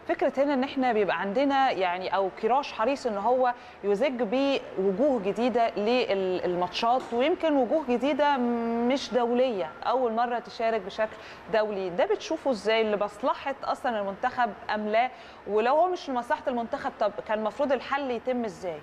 فكره هنا ان احنا بيبقى عندنا يعني او كراش حريص ان هو يزج بوجوه جديده للماتشات ويمكن وجوه جديده مش دوليه اول مره تشارك بشكل دولي ده بتشوفه ازاي لمصلحه اصلا المنتخب ام لا ولو هو مش لمصلحه المنتخب طب كان المفروض الحل يتم ازاي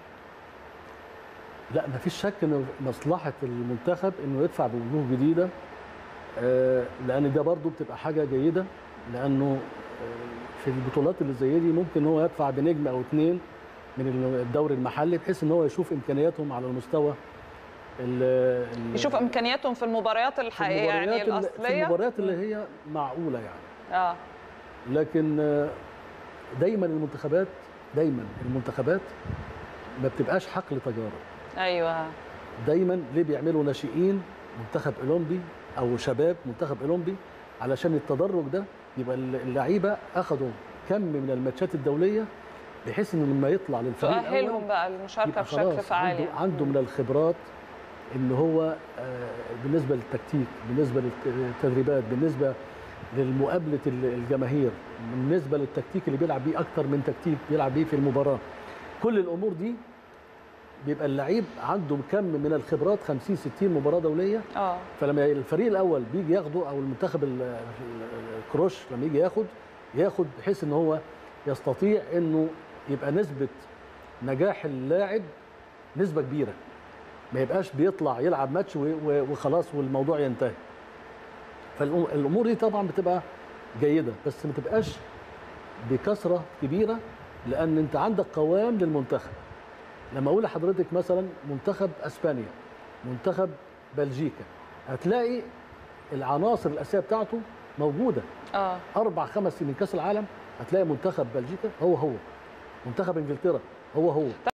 لا ما فيش شك ان مصلحه المنتخب انه يدفع بوجوه جديده آه، لان ده برضو بتبقى حاجه جيده لانه آه، في البطولات اللي زي دي ممكن هو يدفع بنجم او اتنين من الدوري المحلي بحيث ان هو يشوف امكانياتهم على المستوى ال- ال- يشوف امكانياتهم في المباريات في الحقيقيه يعني المباريات اللي- في الاصليه المباريات اللي هي معقوله يعني اه لكن آه، دايما المنتخبات دايما المنتخبات ما بتبقاش حقل تجارب ايوه دايما ليه بيعملوا ناشئين منتخب اولمبي او شباب منتخب اولمبي علشان التدرج ده يبقى اللعيبه اخذوا كم من الماتشات الدوليه بحيث انه لما يطلع للفريق الأول تؤهلهم بقى للمشاركه يبقى بشكل خلاص فعال عنده, يعني. عنده من الخبرات ان هو آه، بالنسبه للتكتيك بالنسبه للتدريبات بالنسبه للمقابله ال- الجماهير بالنسبه للتكتيك اللي بيلعب بيه اكتر من تكتيك بيلعب بيه في المباراه كل الامور دي بيبقى اللعيب عنده كم من الخبرات 50 60 مباراه دوليه اه فلما الفريق الاول بيجي ياخده او المنتخب ال- ال- الكروش لما يجي ياخد ياخد بحيث ان هو يستطيع انه يبقى نسبه نجاح اللاعب نسبه كبيره ما يبقاش بيطلع يلعب ماتش و- و- وخلاص والموضوع ينتهي فالامور دي طبعا بتبقى جيده بس ما تبقاش بكثره كبيره لان انت عندك قوام للمنتخب لما اقول لحضرتك مثلا منتخب اسبانيا منتخب بلجيكا هتلاقي العناصر الاساسيه بتاعته موجوده اه اربع خمس سنين كاس العالم هتلاقي منتخب بلجيكا هو هو منتخب انجلترا هو هو